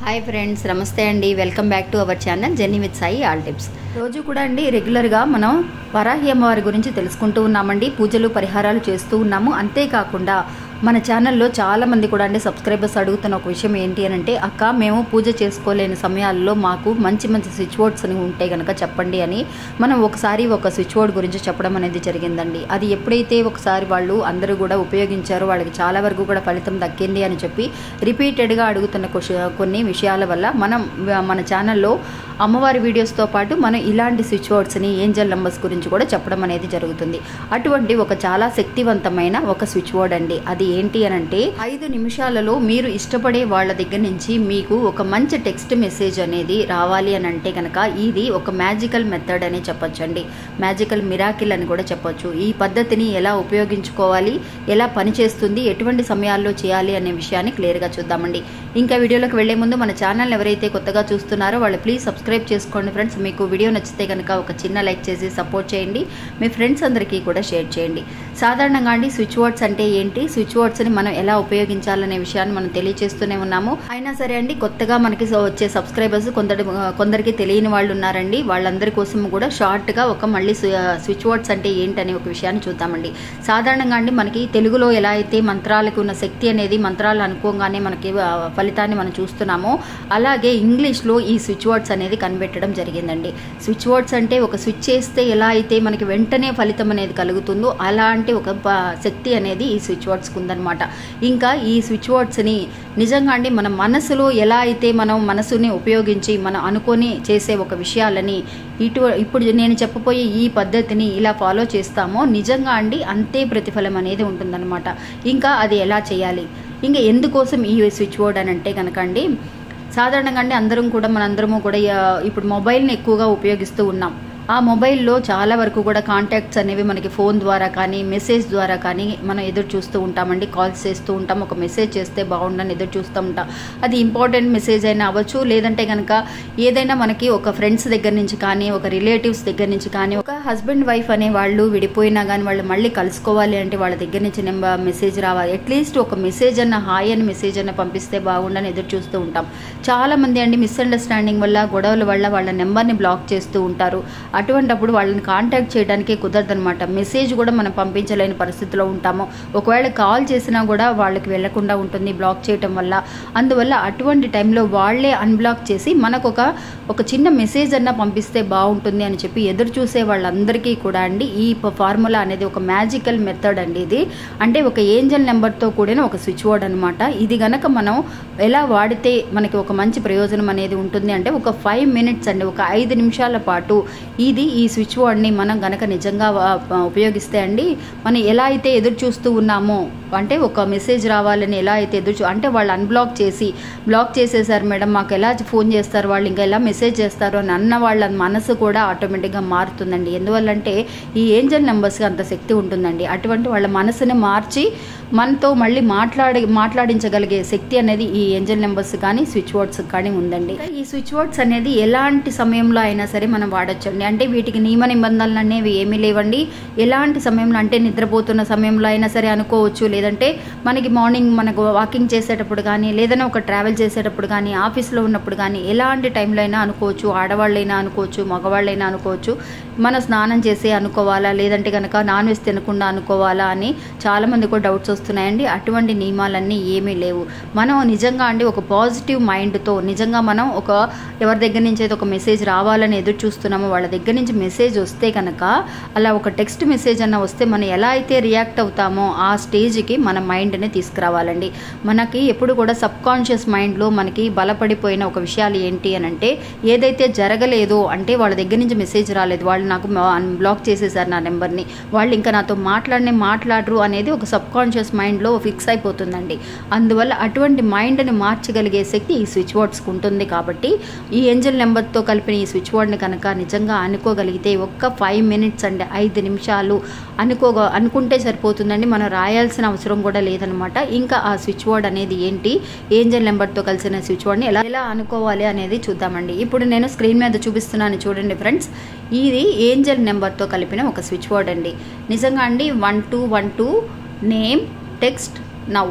hi friends నమస్తే అండి welcome back to our channel Jenny with Sai all tips రోజు కూడా అండి రెగ్యులర్గా మనం వరాహి అమ్మవారి గురించి తెలుసుకుంటూ ఉన్నామండి పూజలు పరిహారాలు చేస్తూ ఉన్నాము అంతేకాకుండా మన ఛానల్లో చాలా మంది కూడా అండి సబ్స్క్రైబర్స్ అడుగుతున్న ఒక విషయం ఏంటి అని అంటే అక్క మేము పూజ చేసుకోలేని సమయాల్లో మాకు మంచి మంచి స్విచ్ బోర్డ్స్ అని ఉంటే కనుక చెప్పండి అని మనం ఒకసారి ఒక స్విచ్ బోర్డ్ గురించి చెప్పడం అనేది జరిగిందండి అది ఎప్పుడైతే ఒకసారి వాళ్ళు అందరూ కూడా ఉపయోగించారో వాళ్ళకి చాలా వరకు కూడా ఫలితం దక్కింది అని చెప్పి రిపీటెడ్గా అడుగుతున్న క్వశ్చ- కొన్ని విషయాల వల్ల మనం మన ఛానల్లో అమ్మవారి వీడియోస్తో పాటు మనం ఇలాంటి స్విచ్ బోర్డ్స్ని ఏంజల్ నంబర్స్ గురించి కూడా చెప్పడం అనేది జరుగుతుంది అటువంటి ఒక చాలా శక్తివంతమైన ఒక స్విచ్ బోర్డ్ అండి అది ఏంటి అని అంటే ఐదు నిమిషాలలో మీరు ఇష్టపడే వాళ్ళ దగ్గర నుంచి మీకు ఒక మంచి టెక్స్ట్ మెసేజ్ అనేది రావాలి అని అంటే కనుక ఇది ఒక మ్యాజికల్ మెథడ్ అని చెప్పొచ్చండి మ్యాజికల్ మిరాకిల్ అని కూడా చెప్పొచ్చు ఈ పద్ధతిని ఎలా ఉపయోగించుకోవాలి ఎలా పనిచేస్తుంది ఎటువంటి సమయాల్లో చేయాలి అనే విషయాన్ని క్లియర్గా చూద్దామండి ఇంకా వీడియోలోకి వెళ్లే ముందు మన ఛానల్ ఎవరైతే కొత్తగా చూస్తున్నారో వాళ్ళు ప్లీజ్ సబ్స్క్రైబ్ చేసుకోండి ఫ్రెండ్స్ మీకు వీడియో నచ్చితే కనుక ఒక చిన్న లైక్ చేసి సపోర్ట్ చేయండి మీ ఫ్రెండ్స్ అందరికీ కూడా షేర్ చేయండి సాధారణంగా అండి స్విచ్ బోర్డ్స్ అంటే ఏంటి స్విచ్ బోర్డ్స్ని మనం ఎలా ఉపయోగించాలనే విషయాన్ని మనం తెలియజేస్తూనే ఉన్నాము అయినా సరే అండి కొత్తగా మనకి సో- వచ్చే సబ్స్క్రైబర్స్ కొందరు కొందరికి తెలియని వాళ్ళు ఉన్నారండి వాళ్ళందరి కోసం కూడా షార్ట్గా ఒక మళ్ళీ స్వి- స్విచ్ బోర్డ్స్ అంటే ఏంటనే ఒక విషయాన్ని చూద్దామండి సాధారణంగా అండి మనకి తెలుగులో ఎలా అయితే మంత్రాలకు ఉన్న శక్తి అనేది మంత్రాలు అనుకోగానే మనకి ఆ, ఫలితాన్ని మనం చూస్తున్నామో అలాగే ఇంగ్లీష్లో ఈ స్విచ్ బోర్డ్స్ అనేది కనిపెట్టడం జరిగిందండి స్విచ్ బోర్డ్స్ అంటే ఒక స్విచ్ చేస్తే ఎలా అయితే మనకి వెంటనే ఫలితం అనేది కలుగుతుందో అలాంటి ఒక ప- శక్తి అనేది ఈ స్విచ్ బోర్డ్స్కి ఉందన్నమాట ఇంకా ఈ స్విచ్ బోర్డ్స్ని నిజంగా అండి మన మనసులో ఎలా అయితే మనం మనసుని ఉపయోగించి మనం అనుకొని చేసే ఒక విషయాలని ఇటు ఇప్పుడు నేను చెప్పబోయే ఈ పద్ధతిని ఇలా ఫాలో చేస్తామో నిజంగా అండి అంతే ప్రతిఫలం అనేది ఉంటుందన్నమాట ఇంకా అది ఎలా చేయాలి ఇంకా ఎందుకోసం ఈ స్విచ్ బోర్డ్ అని అంటే కనుక అండి సాధారణంగా అండి అందరం కూడా మనందరము కూడా ఆ, ఇప్పుడు మొబైల్ని ఎక్కువగా ఉపయోగిస్తూ ఉన్నాం ఆ మొబైల్లో చాలా వరకు కూడా కాంటాక్ట్స్ అనేవి మనకి ఫోన్ ద్వారా కానీ మెసేజ్ ద్వారా కానీ మనం ఎదురు చూస్తూ ఉంటామండి కాల్స్ చేస్తూ ఉంటాం ఒక మెసేజ్ చేస్తే బాగుండని ఎదురు చూస్తూ ఉంటాం అది ఇంపార్టెంట్ మెసేజ్ అయినా అవ్వచ్చు లేదంటే కనుక ఏదైనా మనకి ఒక ఫ్రెండ్స్ దగ్గర నుంచి కానీ ఒక రిలేటివ్స్ దగ్గర నుంచి కానీ ఒక హస్బెండ్ వైఫ్ అనే వాళ్ళు విడిపోయినా కానీ వాళ్ళు మళ్ళీ కలుసుకోవాలి అంటే వాళ్ళ దగ్గర నుంచి నెంబర్ మెసేజ్ రావాలి అట్లీస్ట్ ఒక మెసేజ్ అన్న హాయ్ అని మెసేజ్ అన్న పంపిస్తే బాగుండని ఎదురు చూస్తూ ఉంటాం చాలా మంది అండి మిస్అండర్స్టాండింగ్ వల్ల గొడవల వల్ల వాళ్ళ నెంబర్ని బ్లాక్ చేస్తూ ఉంటారు అటువంటప్పుడు వాళ్ళని కాంటాక్ట్ చేయడానికి కుదరదనమాట మెసేజ్ కూడా మనం పంపించలేని పరిస్థితిలో ఉంటాము ఒకవేళ కాల్ చేసినా కూడా వాళ్ళకి వెళ్లకుండా ఉంటుంది బ్లాక్ చేయటం వల్ల అందువల్ల అటువంటి టైంలో వాళ్ళే అన్బ్లాక్ చేసి మనకు ఒక ఒక చిన్న మెసేజ్ అన్న పంపిస్తే బాగుంటుంది అని చెప్పి ఎదురు చూసే వాళ్ళందరికీ కూడా అండి ఈ ఫార్ములా అనేది ఒక మ్యాజికల్ మెథడ్ అండి ఇది అంటే ఒక ఏంజల్ నెంబర్తో కూడిన ఒక స్విచ్ బోర్డ్ అనమాట ఇది గనక మనం ఎలా వాడితే మనకి ఒక మంచి ప్రయోజనం అనేది ఉంటుంది అంటే ఒక ఫైవ్ మినిట్స్ అండి ఒక ఐదు నిమిషాల పాటు ఇది ఈ స్విచ్ బోర్డ్ని మనం గనక నిజంగా వా- ఉపయోగిస్తే అండి మనం ఎలా అయితే ఎదురు చూస్తూ ఉన్నామో అంటే ఒక మెసేజ్ రావాలని ఎలా అయితే ఎదురు చూ అంటే వాళ్ళు అన్బ్లాక్ చేసి బ్లాక్ చేసేసారు మేడం మాకు ఎలా ఫోన్ చేస్తారు వాళ్ళు ఇంకా ఎలా మెసేజ్ చేస్తారు అని అన్న వాళ్ళ మనసు కూడా ఆటోమేటిక్గా మారుతుందండి ఎందువల్లంటే ఈ ఏంజల్ నెంబర్స్కి అంత శక్తి ఉంటుందండి అటువంటి వాళ్ళ మనసుని మార్చి మనతో మళ్ళీ మాట్లాడి మాట్లాడించగలిగే శక్తి అనేది ఈ ఏంజల్ నెంబర్స్ కానీ స్విచ్ బోర్డ్స్ కానీ ఉందండి ఈ స్విచ్ బోర్డ్స్ అనేది ఎలాంటి సమయంలో అయినా సరే మనం వాడొచ్చండి అంటే వీటికి నియమ నిబంధనలు అనేవి ఏమీ లేవండి ఎలాంటి సమయంలో అంటే నిద్రపోతున్న సమయంలో అయినా సరే అనుకోవచ్చు లేదంటే మనకి మార్నింగ్ మనకు వాకింగ్ చేసేటప్పుడు కానీ లేదన్నా ఒక ట్రావెల్ చేసేటప్పుడు కానీ ఆఫీస్లో ఉన్నప్పుడు కానీ ఎలాంటి టైంలో అయినా అనుకోవచ్చు ఆడవాళ్ళైనా అనుకోవచ్చు మగవాళ్ళైనా అనుకోవచ్చు మన స్నానం చేసి అనుకోవాలా లేదంటే కనుక నాన్ వెజ్ తినకుండా అనుకోవాలా అని చాలామంది కూడా డౌట్స్ వస్తున్నాయండి అటువంటి నియమాలన్నీ ఏమీ లేవు మనం నిజంగా అండి ఒక పాజిటివ్ మైండ్తో నిజంగా మనం ఒక ఎవరి దగ్గర నుంచి అయితే ఒక మెసేజ్ రావాలని ఎదురు చూస్తున్నామో వాళ్ళ దగ్గర నుంచి మెసేజ్ వస్తే కనుక అలా ఒక టెక్స్ట్ మెసేజ్ అన్న వస్తే మనం ఎలా అయితే రియాక్ట్ అవుతామో ఆ స్టేజ్కి మన మైండ్ని తీసుకురావాలండి మనకి ఎప్పుడు కూడా సబ్ కాన్షియస్ మైండ్లో మనకి బలపడిపోయిన ఒక విషయాలు ఏంటి అని అంటే ఏదైతే జరగలేదో అంటే వాళ్ళ దగ్గర నుంచి మెసేజ్ రాలేదు వాళ్ళు నాకు బ్లాక్ చేసేసారు నా నెంబర్ని వాళ్ళు ఇంకా నాతో మాట్లాడనే మాట్లాడరు అనేది ఒక సబ్ కాన్షియస్ మైండ్లో ఫిక్స్ అయిపోతుందండి అందువల్ల అటువంటి మైండ్ని మార్చగలిగే శక్తి ఈ స్విచ్ బోర్డ్స్కి ఉంటుంది కాబట్టి ఈ ఏంజల్ నెంబర్తో కలిపిన ఈ స్విచ్ బోర్డ్ని కనుక నిజంగా అనుకోగలిగితే ఒక్క ఫైవ్ మినిట్స్ అండి ఐదు నిమిషాలు అనుకోగ అనుకుంటే సరిపోతుందండి మనం రాయాల్సిన అవసరం కూడా లేదనమాట ఇంకా ఆ స్విచ్ బోర్డ్ అనేది ఏంటి ఏంజల్ నెంబర్తో కలిసిన స్విచ్ బోర్డ్ని ఎలా ఎలా అనుకోవాలి అనేది చూద్దామండి ఇప్పుడు నేను స్క్రీన్ మీద చూపిస్తున్నాను చూడండి ఫ్రెండ్స్ ఇది ఏంజల్ నెంబర్తో కలిపిన ఒక స్విచ్ బోర్డ్ అండి నిజంగా అండి one two one two name text now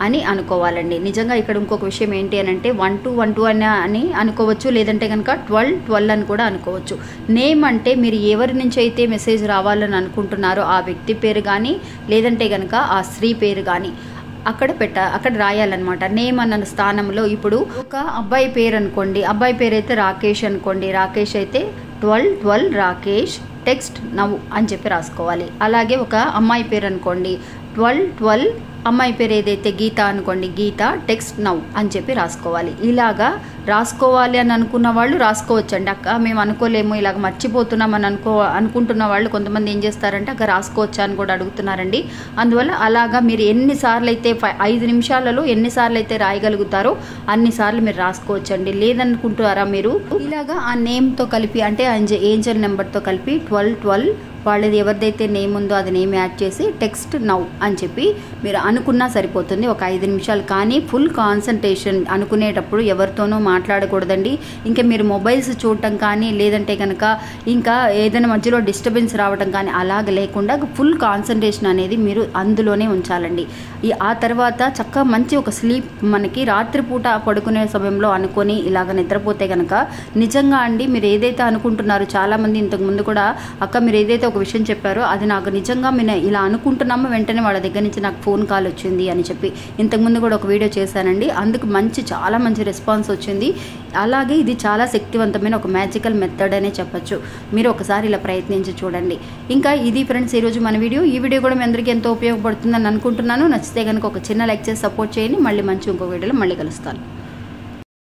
అని అనుకోవాలండి నిజంగా ఇక్కడ ఇంకొక విషయం ఏంటి అని అంటే వన్ టూ వన్ టూ అని అని అనుకోవచ్చు లేదంటే కనుక ట్వెల్వ్ ట్వెల్వ్ అని కూడా అనుకోవచ్చు నేమ్ అంటే మీరు ఎవరి నుంచి అయితే మెసేజ్ రావాలని అనుకుంటున్నారో ఆ వ్యక్తి పేరు కానీ లేదంటే కనుక ఆ స్త్రీ పేరు కానీ అక్కడ పెట్ట అక్కడ రాయాలన్నమాట నేమ్ అన్న స్థానంలో ఇప్పుడు ఒక అబ్బాయి పేరు అనుకోండి అబ్బాయి పేరు అయితే రాకేష్ అనుకోండి రాకేష్ అయితే ట్వెల్వ్ ట్వెల్వ్ రాకేష్ టెక్స్ట్ నవ్వు అని చెప్పి రాసుకోవాలి అలాగే ఒక అమ్మాయి పేరు అనుకోండి ట్వెల్వ్ ట్వెల్వ్ అమ్మాయి పేరు ఏదైతే గీత అనుకోండి గీత టెక్స్ట్ నవ్ అని చెప్పి రాసుకోవాలి ఇలాగా రాసుకోవాలి అని అనుకున్న వాళ్ళు రాసుకోవచ్చండి అక్క మేము అనుకోలేము ఇలాగ మర్చిపోతున్నాం అని అనుకో అనుకుంటున్న వాళ్ళు కొంతమంది ఏం చేస్తారంటే అక్క రాసుకోవచ్చా అని కూడా అడుగుతున్నారండి అందువల్ల అలాగా మీరు ఎన్నిసార్లు అయితే ఫై ఐదు నిమిషాలలో ఎన్నిసార్లు అయితే రాయగలుగుతారో అన్నిసార్లు మీరు రాసుకోవచ్చండి లేదనుకుంటారా మీరు ఇలాగా ఆ నేమ్తో కలిపి అంటే ఏంజల్ నెంబర్తో కలిపి ట్వెల్వ్ ట్వెల్వ్ వాళ్ళది ఎవరిదైతే నేమ్ ఉందో అది నేమ్ యాడ్ చేసి టెక్స్ట్ నౌ అని చెప్పి మీరు అనుకున్నా సరిపోతుంది ఒక ఐదు నిమిషాలు కానీ ఫుల్ కాన్సన్ట్రేషన్ అనుకునేటప్పుడు ఎవరితోనూ మాట్లాడకూడదండి ఇంకా మీరు మొబైల్స్ చూడటం కానీ లేదంటే కనుక ఇంకా ఏదైనా మధ్యలో డిస్టర్బెన్స్ రావడం కానీ అలాగ లేకుండా ఫుల్ కాన్సన్ట్రేషన్ అనేది మీరు అందులోనే ఉంచాలండి ఈ ఆ తర్వాత చక్కగా మంచి ఒక స్లీప్ మనకి రాత్రిపూట పడుకునే సమయంలో అనుకొని ఇలాగ నిద్రపోతే కనుక నిజంగా అండి మీరు ఏదైతే అనుకుంటున్నారో చాలామంది ఇంతకు ముందు కూడా అక్క మీరు ఏదైతే ఒక విషయం చెప్పారో అది నాకు నిజంగా మేము ఇలా అనుకుంటున్నామో వెంటనే వాళ్ళ దగ్గర నుంచి నాకు ఫోన్ కాల్ వచ్చింది అని చెప్పి ఇంతకుముందు కూడా ఒక వీడియో చేశానండి అందుకు మంచి చాలా మంచి రెస్పాన్స్ వచ్చింది అలాగే ఇది చాలా శక్తివంతమైన ఒక మ్యాజికల్ మెథడ్ అనే చెప్పొచ్చు మీరు ఒకసారి ఇలా ప్రయత్నించి చూడండి ఇంకా ఇది ఫ్రెండ్స్ ఈరోజు మన వీడియో ఈ వీడియో కూడా మీ అందరికీ ఎంతో ఉపయోగపడుతుందని అనుకుంటున్నాను నచ్చితే కనుక ఒక చిన్న లైక్ చేసి సపోర్ట్ చేయండి మళ్ళీ మంచి ఇంకో వీడియోలో మళ్ళీ కలుస్తాను